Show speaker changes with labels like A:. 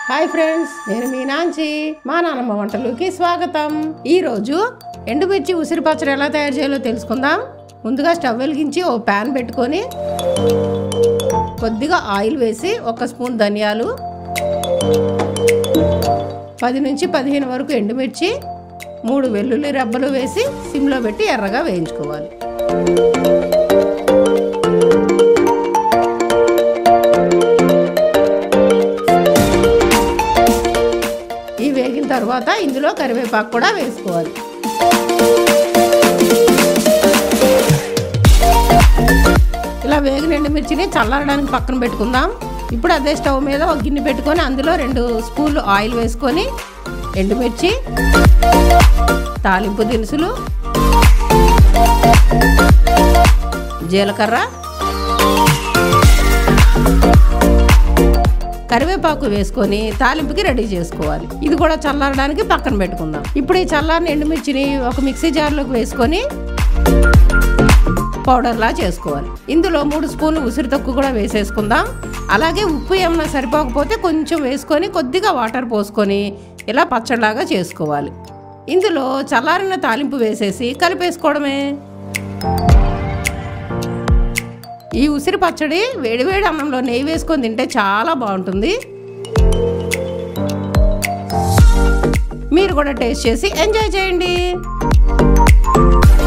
A: hi friends నేను మీనాంచి మా నాన్నమ్మ వంటలోకి స్వాగతం ఈ రోజు ఎండుమిర్చి ఉసిరి పచ్చడి ఎలా తయారు చేయాలో తెలుసుకుందాం ముందుగా స్టవ్ వెలిగించి ఓ ప్యాన్ పెట్టుకొని కొద్దిగా ఆయిల్ వేసి ఒక స్పూన్ ధనియాలు పది నుంచి పదిహేను వరకు ఎండుమిర్చి మూడు వెల్లుల్లి రెబ్బలు వేసి సిమ్లో పెట్టి ఎర్రగా వేయించుకోవాలి ఈ వేగిన తర్వాత ఇందులో కరివేపాకు కూడా వేసుకోవాలి ఇలా వేగిన ఎండుమిర్చిని చల్లారడానికి పక్కన పెట్టుకుందాం ఇప్పుడు అదే స్టవ్ మీద ఒక గిన్నె పెట్టుకొని అందులో రెండు స్పూన్లు ఆయిల్ వేసుకొని ఎండుమిర్చి తాలింపు దినుసులు జీలకర్ర కరివేపాకు వేసుకొని తాలింపుకి రెడీ చేసుకోవాలి ఇది కూడా చల్లారడానికి పక్కన పెట్టుకుందాం ఇప్పుడు ఈ చల్లారిన ఎండుమిర్చిని ఒక మిక్సీ జార్లోకి వేసుకొని పౌడర్లా చేసుకోవాలి ఇందులో మూడు స్పూన్లు ఉసిరి తొక్కు కూడా వేసేసుకుందాం అలాగే ఉప్పు ఏమైనా సరిపోకపోతే కొంచెం వేసుకొని కొద్దిగా వాటర్ పోసుకొని ఇలా పచ్చడిలాగా చేసుకోవాలి ఇందులో చల్లారిన తాలింపు వేసేసి కలిపేసుకోవడమే ఈ ఉసిరి పచ్చడి వేడివేడి అన్నంలో నెయ్యి వేసుకొని తింటే చాలా బాగుంటుంది మీరు కూడా టేస్ట్ చేసి ఎంజాయ్ చేయండి